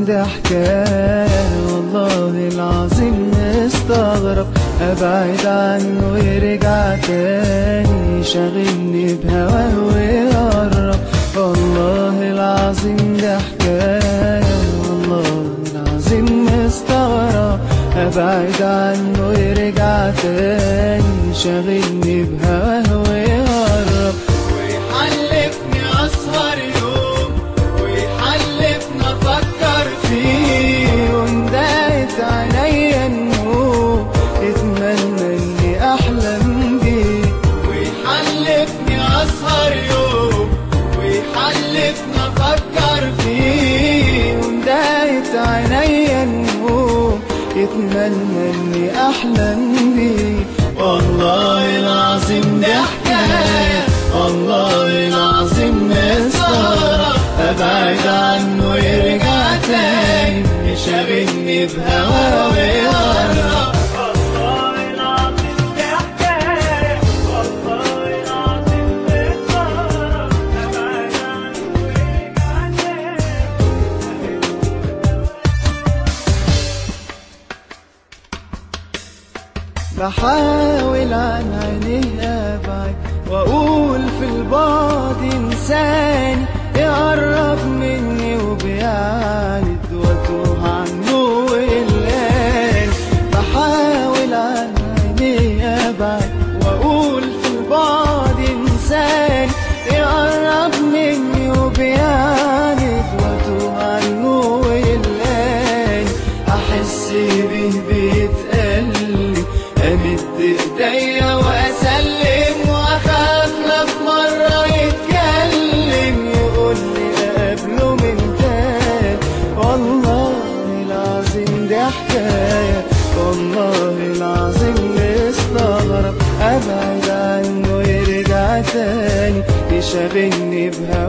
ده حكاية والله العظيم مستغرب أبعد عنه يرجع تاني شاغلني بهواه ويقرب والله العظيم ده حكاية والله العظيم مستغرب أبعد عنه يرجع تاني شاغلني بهواه ويقرب ويحلفني أسهر يوم ويحلفني أفكر فيه وندهت عليا النوم اتمنى إني أحلم بيه ويحلفني أسهر يوم ويحلفني أفكر فيه وندهت عليا النوم اتمنى إني أحلم بيه والله العظيم دي حكاية والله العظيم مستغرب أبعد عنه يرجع تاني يشاغلني بهواه ويقرب والله العظيم دي حكاية والله العظيم مستغرب أبعد عنه ويرجع تاني بحاول عن عينيه ابعد واقول في البعد انساني يقرب مني وبيعاند واتوه عنه وقلاني بحاول عن عينيه ابعد واقول في البعد انساني يقرب مني وبيعاند واتوه عنه وقلاني احس بيه بيتقلب امد ايديا واسلم واخاف لا في مره يتكلم يقول لي اقابله من تاني والله العظيم دي حكايه والله العظيم مستغرب ابعد عنه يرجع تاني يشاغلني بهواه